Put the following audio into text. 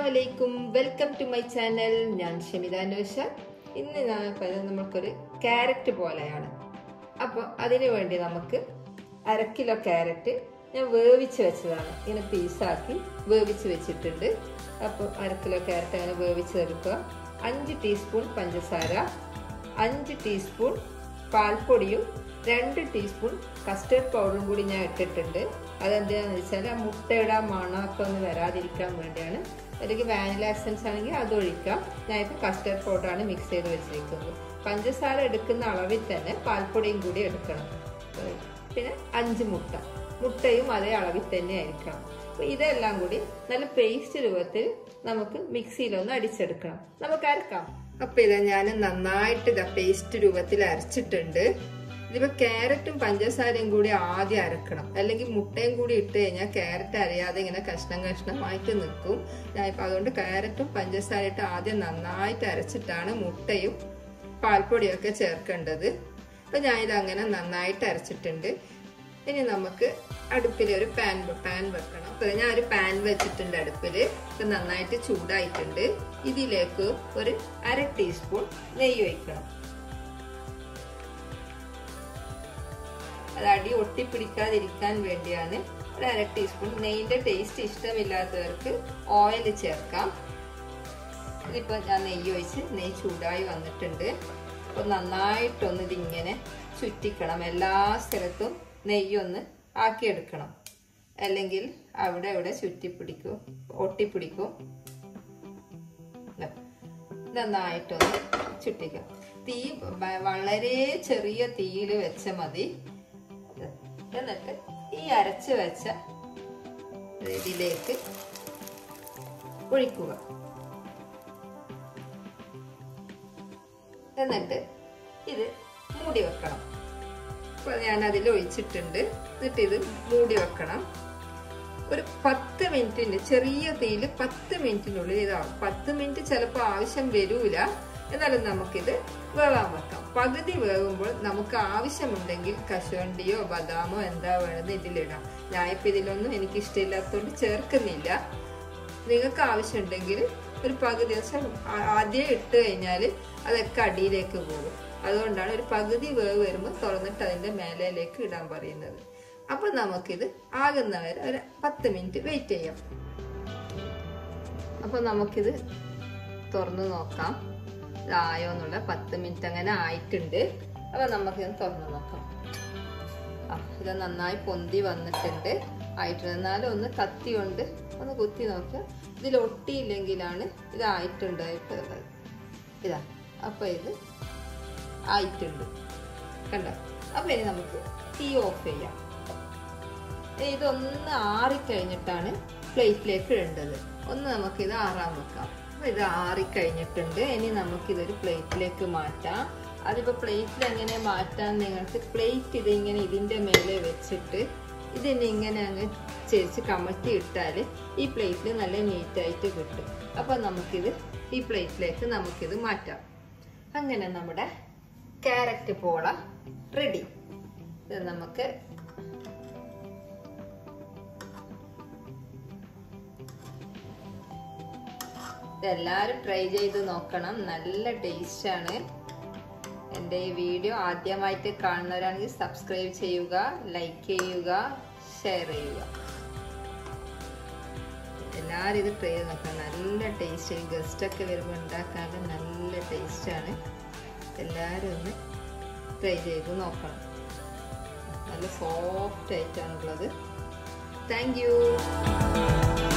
അസ്സലാമലൈക്കും welcome to my channel ഞാൻ ഷമിത നോഷ ഇന്ന് ഞാൻ പറയുന്നത് നമ്മൾക്കൊരു ക്യാരറ്റ് പോലെയാണ് അപ്പോൾ അതിനു വേണ്ടി നമുക്ക് അര കിലോ ക്യാരറ്റ് ഞാൻ വേവിച്ച് വെച്ചതാണ് ഇങ്ങനെ പീസാക്കി വേവിച്ച് വെച്ചിട്ടുണ്ട് അപ്പോൾ അര കിലോ ക്യാരറ്റ് അങ്ങനെ വേവിച്ചെടുക്കുക അഞ്ച് ടീസ്പൂൺ പഞ്ചസാര അഞ്ച് ടീസ്പൂൺ പാൽപ്പൊടിയും രണ്ട് ടീസ്പൂൺ കസ്റ്റർഡ് പൗഡറും കൂടി ഞാൻ ഇട്ടിട്ടുണ്ട് അതെന്താണെന്ന് വെച്ചാൽ ആ മുട്ടയുടെ ആ മണമൊക്കെ ഒന്ന് വരാതിരിക്കാൻ വേണ്ടിയാണ് അല്ലെങ്കിൽ വാനില എസൻസ് ആണെങ്കിൽ അത് ഒഴിക്കാം ഞാനിപ്പോൾ കസ്റ്റർഡ് പൗഡറാണ് മിക്സ് ചെയ്ത് വെച്ചിരിക്കുന്നത് പഞ്ചസാര എടുക്കുന്ന അളവിൽ തന്നെ പാൽപ്പൊടിയും കൂടി എടുക്കണം പിന്നെ അഞ്ച് മുട്ട മുട്ടയും അതേ അളവിൽ തന്നെ ആയിരിക്കണം അപ്പോൾ ഇതെല്ലാം കൂടി നല്ല പേസ്റ്റ് രൂപത്തിൽ നമുക്ക് മിക്സിയിലൊന്ന് അടിച്ചെടുക്കണം നമുക്ക് അരക്കാം അപ്പൊ ഇതാ ഞാൻ നന്നായിട്ട് ഇതാ പേസ്റ്റ് രൂപത്തിൽ അരച്ചിട്ടുണ്ട് ഇതിപ്പോ ക്യാരറ്റും പഞ്ചസാരയും കൂടി ആദ്യം അരക്കണം അല്ലെങ്കിൽ മുട്ടയും കൂടി ഇട്ട് കഴിഞ്ഞാൽ ക്യാരറ്റ് അരയാതെ ഇങ്ങനെ കഷ്ണം കഷ്ണമായിട്ട് നിൽക്കും ഞാനിപ്പോ അതുകൊണ്ട് ക്യാരറ്റും പഞ്ചസാര ഇട്ട് ആദ്യം നന്നായിട്ട് അരച്ചിട്ടാണ് മുട്ടയും പാൽപ്പൊടിയൊക്കെ ചേർക്കേണ്ടത് അപ്പൊ ഞാനിത് അങ്ങനെ നന്നായിട്ട് അരച്ചിട്ടുണ്ട് ഇനി നമുക്ക് അടുപ്പിൽ ഒരു പാൻ പാൻ വെക്കണം അപ്പൊ ഞാൻ ഒരു പാൻ വെച്ചിട്ടുണ്ട് അടുപ്പിൽ ഇപ്പൊ നന്നായിട്ട് ചൂടായിട്ടുണ്ട് ഇതിലേക്ക് ഒരു അര ടീസ്പൂൺ നെയ്യ് ഒഴിക്കണം അത് അടി ഒട്ടിപ്പിടിക്കാതിരിക്കാൻ വേണ്ടിയാണ് ഒരു അര ടീസ്പൂൺ നെയ്യിന്റെ ടേസ്റ്റ് ഇഷ്ടമില്ലാത്തവർക്ക് ഓയിൽ ചേർക്കാം ഇതിപ്പോ ഞാൻ നെയ്യ് ഒഴിച്ച് നെയ്യ് ചൂടായി വന്നിട്ടുണ്ട് അപ്പൊ നന്നായിട്ടൊന്ന് ഇതിങ്ങനെ ചുറ്റിക്കണം എല്ലാ സ്ഥലത്തും നെയ്യൊന്ന് ആക്കിയെടുക്കണം അല്ലെങ്കിൽ അവിടെ ഇവിടെ ചുറ്റിപ്പിടിക്കും ഒട്ടിപ്പിടിക്കും നന്നായിട്ടൊന്ന് ചുറ്റിക്കാം തീ വളരെ ചെറിയ തീയിൽ വെച്ച മതി എന്നിട്ട് ഈ അരച്ച് വെച്ച ഇതിലേക്ക് ഒഴിക്കുക എന്നിട്ട് ഇത് മൂടി വെക്കണം അപ്പോൾ ഞാൻ അതിൽ ഒഴിച്ചിട്ടുണ്ട് എന്നിട്ട് ഇത് മൂടി വെക്കണം ഒരു പത്ത് മിനിറ്റിന് ചെറിയ തീയിൽ പത്ത് മിനിറ്റിനുള്ളിൽ ഇതാവും പത്ത് മിനിറ്റ് ചിലപ്പോൾ ആവശ്യം വരൂല എന്നാലും നമുക്കിത് വേവാൻ വെക്കാം പകുതി വേവുമ്പോൾ നമുക്ക് ആവശ്യമുണ്ടെങ്കിൽ കശുവണ്ടിയോ ബദാമോ എന്താ വേണമെന്ന് ഇതിലിടാം ഞാനിപ്പോൾ ഇതിലൊന്നും എനിക്ക് ഇഷ്ടമില്ലാത്തതുകൊണ്ട് ചേർക്കുന്നില്ല നിങ്ങൾക്ക് ആവശ്യമുണ്ടെങ്കിൽ ഒരു പകുതി ആദ്യം ഇട്ട് കഴിഞ്ഞാൽ അതൊക്കെ അടിയിലേക്ക് പോകും അതുകൊണ്ടാണ് ഒരു പകുതി വേവ് വരുമ്പോൾ തുറന്നിട്ട് അതിൻ്റെ മേലയിലേക്ക് ഇടാൻ പറയുന്നത് അപ്പം നമുക്കിത് ആകുന്നവരെ ഒരു പത്ത് മിനിറ്റ് വെയിറ്റ് ചെയ്യാം അപ്പം നമുക്കിത് തുറന്നു നോക്കാം ഇതായോ എന്നുള്ള പത്ത് മിനിറ്റ് അങ്ങനെ ആയിട്ടുണ്ട് അപ്പം നമുക്കിത് തുറന്നു നോക്കാം ആ ഇത് നന്നായി പൊന്തി വന്നിട്ടുണ്ട് ആയിട്ടുണ്ട് എന്നാലും ഒന്ന് കത്തി കൊണ്ട് ഒന്ന് കുത്തി നോക്കുക ഇതിൽ ഒട്ടിയില്ലെങ്കിലാണ് ഇതായിട്ടുണ്ടായിട്ടുള്ളത് ഇതാ അപ്പം ഇത് ആയിട്ടുണ്ട് കണ്ടോ അപ്പം ഇനി നമുക്ക് തീ ഓഫ് ചെയ്യാം ഇതൊന്ന് ആറിക്കഴിഞ്ഞിട്ടാണ് പ്ലേറ്റിലേക്ക് ഇടേണ്ടത് ഒന്ന് നമുക്കിത് ആറാൻ വെക്കാം അപ്പം ഇത് ആറിക്കഴിഞ്ഞിട്ടുണ്ട് ഇനി നമുക്കിതൊരു പ്ലേറ്റിലേക്ക് മാറ്റാം അതിപ്പോൾ പ്ലേറ്റിൽ എങ്ങനെ മാറ്റാൻ നിങ്ങൾക്ക് പ്ലേറ്റ് ഇതിങ്ങനെ ഇതിൻ്റെ മേലെ വെച്ചിട്ട് ഇതിനെ ഇങ്ങനെ അങ്ങ് ചേരിച്ച് കമഴ്ത്തി ഇട്ടാൽ ഈ പ്ലേറ്റിൽ നല്ല നീറ്റായിട്ട് കിട്ടും അപ്പം നമുക്കിത് ഈ പ്ലേറ്റിലേക്ക് നമുക്കിത് മാറ്റാം അങ്ങനെ നമ്മുടെ ക്യാരറ്റ് പോള റെഡി ഇത് നമുക്ക് ഇതെല്ലാവരും ട്രൈ ചെയ്ത് നോക്കണം നല്ല ടേസ്റ്റാണ് എൻ്റെ ഈ വീഡിയോ ആദ്യമായിട്ട് കാണുന്നവരാണെങ്കിൽ സബ്സ്ക്രൈബ് ചെയ്യുക ലൈക്ക് ചെയ്യുക ഷെയർ ചെയ്യുക എല്ലാവരും ഇത് ട്രൈ ചെയ്ത് നോക്കണം നല്ല ടേസ്റ്റ് ഗസ്റ്റൊക്കെ വരുമ്പോൾ ഉണ്ടാക്കാൻ നല്ല ടേസ്റ്റാണ് എല്ലാവരും ഒന്ന് ട്രൈ ചെയ്ത് നോക്കണം നല്ല സോഫ്റ്റ് ആയിട്ടാണുള്ളത് താങ്ക് യു